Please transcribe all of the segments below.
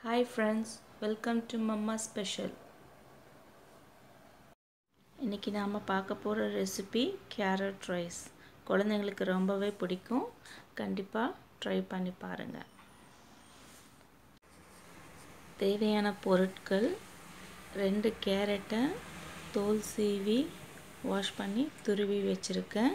hi friends welcome to mamma special இன்றைக்கி நாம் பார்க்க போகிற ரெசிபி கேரட் ரைஸ் குழந்தைங்களுக்கு ரொம்பவே பிடிக்கும் கண்டிப்பாக ட்ரை பண்ணி பாருங்கள் தேவையான பொருட்கள் ரெண்டு கேரட்டை தோல் சீவி வாஷ் பண்ணி துருவி வச்சுருக்கேன்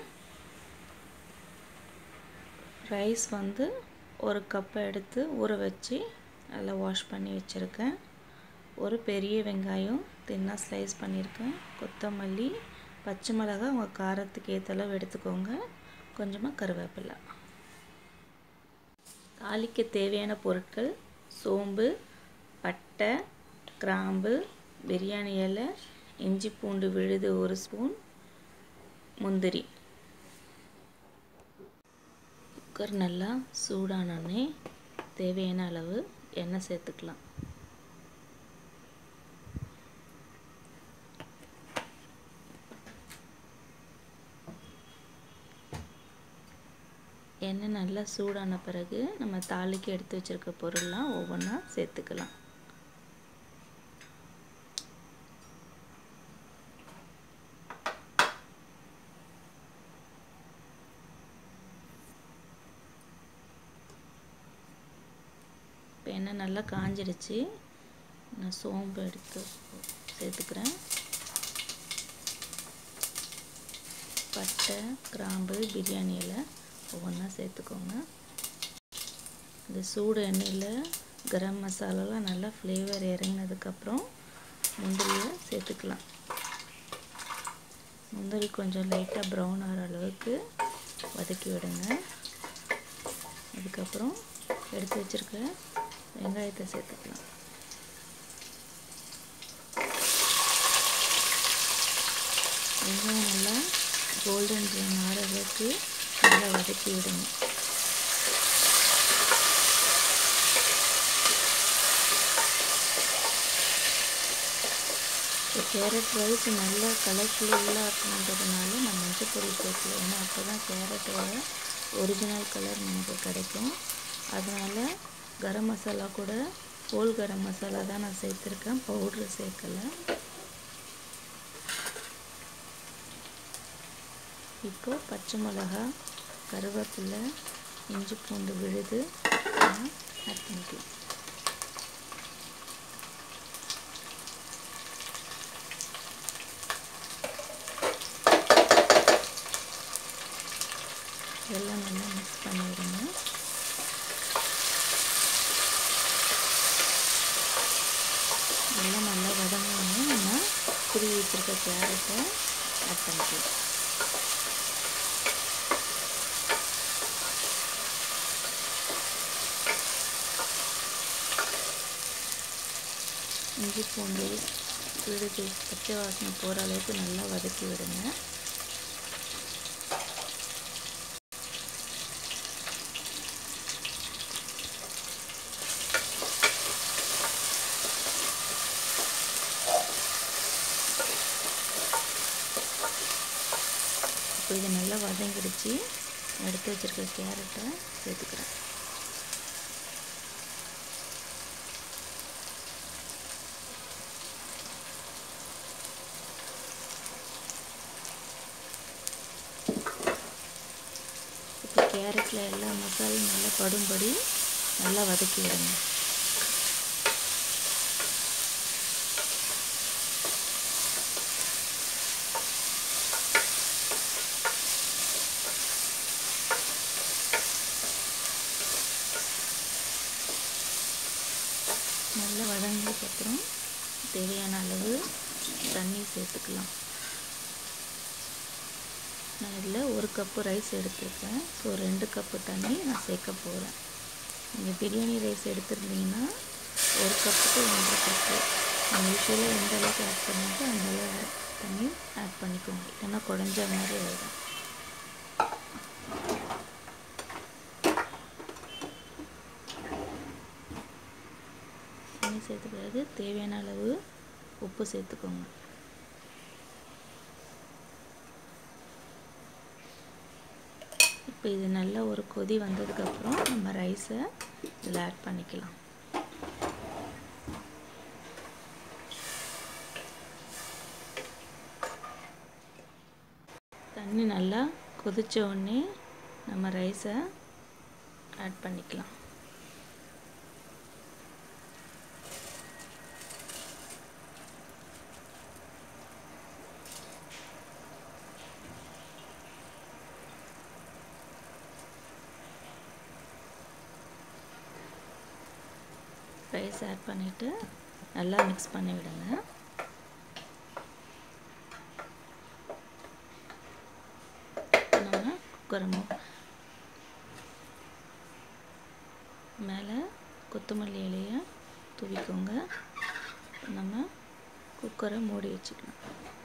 ரைஸ் வந்து ஒரு கப்பை எடுத்து ஊற வச்சு நல்லா வாஷ் பண்ணி வச்சுருக்கேன் ஒரு பெரிய வெங்காயம் தின்னாக ஸ்லைஸ் பண்ணியிருக்கேன் கொத்தமல்லி பச்சை மிளகாய் உங்கள் காரத்துக்கு ஏற்றளவு எடுத்துக்கோங்க கொஞ்சமாக கருவேப்பிலை தாளிக்க தேவையான பொருட்கள் சோம்பு பட்டை கிராம்பு பிரியாணி இலை இஞ்சி பூண்டு விழுது ஒரு ஸ்பூன் முந்திரி குக்கர் நல்லா சூடானோடனே தேவையான அளவு எண்ணெய் சேர்த்துக்கலாம் எண்ணெய் நல்லா சூடான பிறகு நம்ம தாளிக்கு எடுத்து வச்சுருக்க பொருள்லாம் ஒவ்வொன்றா சேர்த்துக்கலாம் இப்போ எண்ணெய் நல்லா காஞ்சிடுச்சு நான் சோம்பு எடுத்து சேர்த்துக்கிறேன் பட்டை கிராம்பு பிரியாணி இலை ஒவ்வொன்றா சேர்த்துக்கோங்க இந்த சூடு எண்ணெயில் கரம் மசாலாலாம் நல்லா ஃப்ளேவர் இறங்கினதுக்கப்புறம் முந்திரியை சேர்த்துக்கலாம் முந்திரி கொஞ்சம் லைட்டாக ப்ரௌன் ஆகிற அளவுக்கு வதக்கி விடுங்க அதுக்கப்புறம் எடுத்து வச்சுருக்க வெங்காயத்தை சேர்த்துக்கலாம் வெங்காயம் நல்லா கோல்டன் ப்ரௌன் ஆகிற அளவுக்கு நல்லா வதக்கி விடுங்க இப்போ கேரட் ரைஸ் நல்லா கலர்ஃபுல்லாக இருக்கணுன்றதுனால நான் மஞ்சள் பொடி சேர்க்கல ஏன்னா அப்போ தான் கேரட்டோட ஒரிஜினல் கலர் நமக்கு கிடைக்கும் அதனால் கரம் மசாலா கூட ஹோல் கரம் மசாலா தான் நான் சேர்த்துருக்கேன் பவுட்ரு சேர்க்கலை இப்போ பச்சை மிளகா கருவேப்பிலை இஞ்சி பூண்டு விழுது ஆட் பண்ணிக்கலாம் எல்லாம் நல்லா மிக்ஸ் பண்ணிவிடுங்க எல்லாம் நல்லா வதங்கணும்னு நம்ம துருவி வச்சுருக்க கேரட்டை ஆட் பண்ணிக்கலாம் இஞ்சி பூண்டு விழுது பச்சை வாசனை போகிற அளவுக்கு நல்லா வதக்கி விடுங்க இப்போ இது நல்லா வதங்கிடுச்சு எடுத்து வச்சுருக்க கேரட்டை சேர்த்துக்கிறேன் இப்போ கேரட்டில் எல்லா மசாலும் நல்லா படும்படி நல்லா வதக்கி விடுங்க நல்லா வதங்கினதுக்கப்புறம் தேவையான அளவு தண்ணி சேர்த்துக்கலாம் நான் இதில் ஒரு கப்பு ரைஸ் எடுத்துருக்கேன் ஸோ ரெண்டு கப்பு தண்ணி நான் சேர்க்க போகிறேன் நீங்கள் பிரியாணி ரைஸ் எடுத்துருந்தீங்கன்னா ஒரு கப்புக்கு ஒன்றரை கப்பு நீங்கள் யூஸ்வலாக எந்த அளவுக்கு ஆட் பண்ணிட்டு அந்த அளவு தண்ணி ஆட் பண்ணிக்கோங்க இல்லைன்னா குழஞ்ச மாதிரி ஆகிடும் தண்ணி சேர்த்த பிறகு தேவையான அளவு உப்பு சேர்த்துக்கோங்க இப்போ இது நல்லா ஒரு கொதி வந்ததுக்கப்புறம் நம்ம ரைஸை இதில் ஆட் பண்ணிக்கலாம் கொதித்த உடனே நம்ம ரைஸை ஆட் பண்ணிக்கலாம் ரைஸ் ஆட் பண்ணிவிட்டு நல்லா மிக்ஸ் பண்ணி விடுங்க நம்ம குக்கரை மேலே கொத்தமல்லி இலையை தூவிக்கோங்க நம்ம குக்கரை மூடி வச்சுக்கலாம்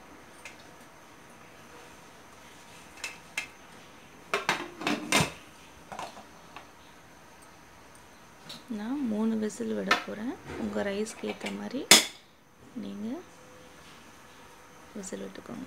நான் மூணு விசில் விட போகிறேன் உங்கள் ரைஸ்க்கு ஏற்ற மாதிரி நீங்கள் விசில் விட்டுக்கோங்க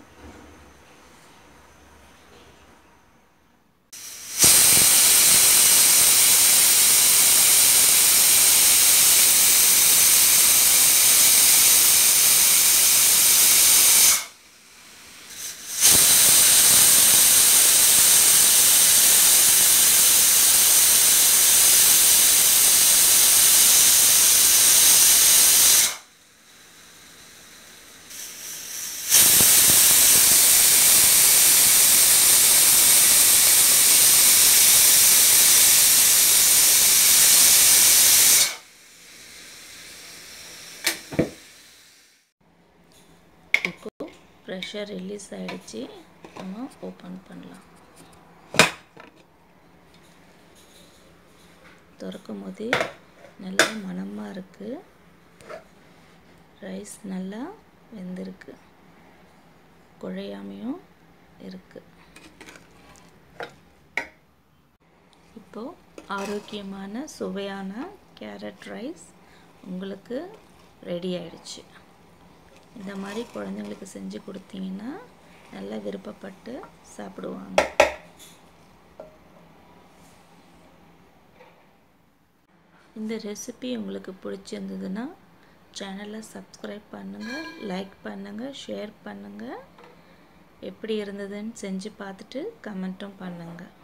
இப்போ ப்ரெஷர் ரிலீஸ் ஆகிடுச்சு நம்ம ஓப்பன் பண்ணலாம் திறக்கும் போதே நல்லா மணமாக இருக்குது ரைஸ் நல்லா வெந்திருக்கு குழையாமையும் இருக்குது இப்போது ஆரோக்கியமான சுவையான கேரட் ரைஸ் உங்களுக்கு ரெடி ஆயிடுச்சு இந்த மாதிரி குழந்தைங்களுக்கு செஞ்சு கொடுத்தீங்கன்னா நல்லா விருப்பப்பட்டு சாப்பிடுவாங்க இந்த ரெசிபி உங்களுக்கு பிடிச்சிருந்ததுன்னா சேனலை சப்ஸ்கிரைப் பண்ணுங்கள் லைக் பண்ணுங்கள் ஷேர் பண்ணுங்கள் எப்படி இருந்ததுன்னு செஞ்சு பார்த்துட்டு கமெண்ட்டும் பண்ணுங்கள்